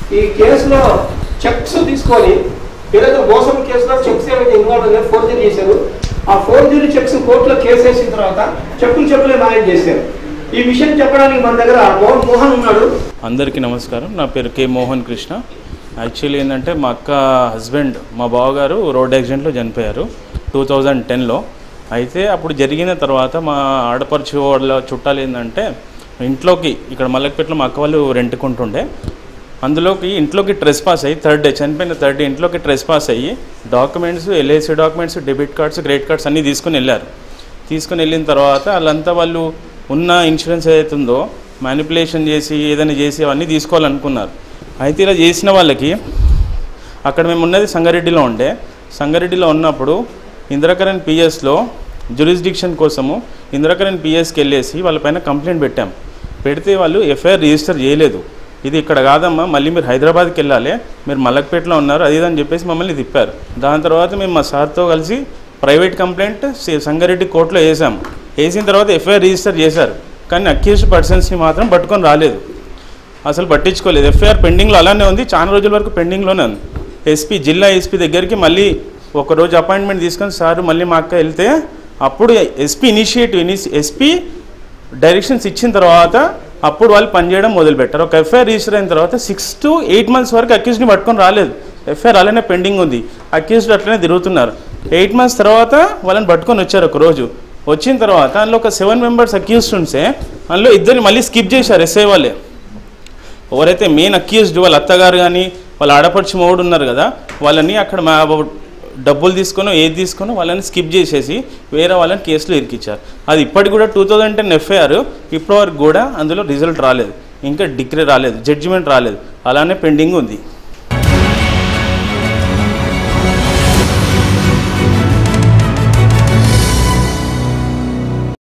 ఈ కేసులో చెక్స్ తీసుకొని ఏదైతే మోసం కేసులో చెక్స్ ఏవైతే ఇన్వాల్వ్ అయ్యారు ఫోర్జరీ చేశారు ఆ ఫోర్జరీ చెక్స్ కోర్టులో కేసు వేసిన తర్వాత చెప్పులు చెప్పులే మాయం చేశారు ఈ విషయం చెప్పడానికి మన దగ్గర మోహన్ మోహన్ ఉన్నాడు అందరికీ నమస్కారం నా పేరు కే మోహన్ కృష్ణ యాక్చువల్లీ ఏంటంటే మా అక్క హస్బెండ్ మా బావగారు రోడ్ యాక్సిడెంట్లో చనిపోయారు టూ థౌజండ్ టెన్లో అయితే అప్పుడు జరిగిన తర్వాత మా ఆడపడుచు వాళ్ళ చుట్టాలు ఏంటంటే ఇంట్లోకి ఇక్కడ మల్లకపేటలో మా అక్క వాళ్ళు రెంట్కుంటుండే అందులోకి ఇంట్లోకి ట్రెస్ పాస్ అయ్యి థర్డ్ డే చనిపోయిన థర్డ్ డే ఇంట్లోకి ట్రెస్ పాస్ అయ్యి documents LIC documents debit cards credit cards అన్నీ తీసుకుని వెళ్ళారు తీసుకుని వెళ్ళిన తర్వాత వాళ్ళంతా వాళ్ళు ఉన్న ఇన్సూరెన్స్ ఏదైతే ఉందో మ్యానిపులేషన్ చేసి ఏదైనా చేసి అవన్నీ తీసుకోవాలనుకున్నారు అయితే ఇలా చేసిన వాళ్ళకి అక్కడ మేము ఉన్నది సంగారెడ్డిలో ఉండే సంగారెడ్డిలో ఉన్నప్పుడు ఇంద్రకరణ్ పిఎస్లో జ్యూరిస్డిక్షన్ కోసము ఇంద్రకరణ్ పిఎస్కి వెళ్ళేసి వాళ్ళపైన కంప్లైంట్ పెట్టాం పెడితే వాళ్ళు ఎఫ్ఐఆర్ రిజిస్టర్ చేయలేదు ఇది ఇక్కడ కాదమ్మా మళ్ళీ మీరు హైదరాబాద్కి వెళ్ళాలి మీరు మలక్పేటలో ఉన్నారు అది ఇది అని చెప్పేసి మమ్మల్ని తిప్పారు దాని తర్వాత మేము మా సార్తో కలిసి ప్రైవేట్ కంప్లైంట్ సి- సంగారెడ్డి కోర్టులో వేసాం వేసిన తర్వాత ఎఫ్ఐఆర్ రిజిస్టర్ చేశారు కానీ అక్యూజ్డ్ పర్సన్స్ని మాత్రం పట్టుకొని రాలేదు అసలు పట్టించుకోలేదు ఎఫ్ఐఆర్ పెండింగ్లో అలానే ఉంది చాలా రోజుల వరకు పెండింగ్లోనే ఉంది ఎస్పీ జిల్లా ఎస్పీ దగ్గరికి మళ్ళీ ఒక రోజు అపాయింట్మెంట్ తీసుకొని సార్ మళ్ళీ మా అక్క వెళ్తే అప్పుడు ఎస్పీ ఇనిషియేటివ్ ఎస్పీ డైరెక్షన్స్ ఇచ్చిన తర్వాత అప్పుడు వాళ్ళు పనిచేయడం మొదలుపెట్టారు ఒక ఎఫ్ఐఆర్ రిజిస్టర్ అయిన తర్వాత సిక్స్ టు ఎయిట్ మంత్స్ వరకు అక్యూజ్ని పట్టుకొని రాలేదు ఎఫ్ఐఆర్ అలానే పెండింగ్ ఉంది అక్యూజ్డ్ అట్లనే తిరుగుతున్నారు ఎయిట్ మంత్స్ తర్వాత వాళ్ళని పట్టుకొని వచ్చారు ఒక రోజు వచ్చిన తర్వాత అందులో ఒక సెవెన్ మెంబర్స్ అక్యూజ్డ్ ఉంటే అందులో ఇద్దరిని మళ్ళీ స్కిప్ చేశారు ఎస్ఐ వాళ్ళే ఎవరైతే మెయిన్ అక్యూజ్డ్ వాళ్ళ అత్తగారు కానీ వాళ్ళ ఆడపడుచు మొగుడు ఉన్నారు కదా వాళ్ళని అక్కడ మా డబ్బులు తీసుకొని ఏది తీసుకొని వాళ్ళని స్కిప్ చేసేసి వేరే వాళ్ళని కేసులో ఇరికిచ్చారు అది ఇప్పటికి కూడా టూ థౌజండ్ టెన్ ఎఫ్ఐఆర్ ఇప్పటివరకు కూడా అందులో రిజల్ట్ రాలేదు ఇంకా డిగ్రీ రాలేదు జడ్జిమెంట్ రాలేదు అలానే పెండింగ్ ఉంది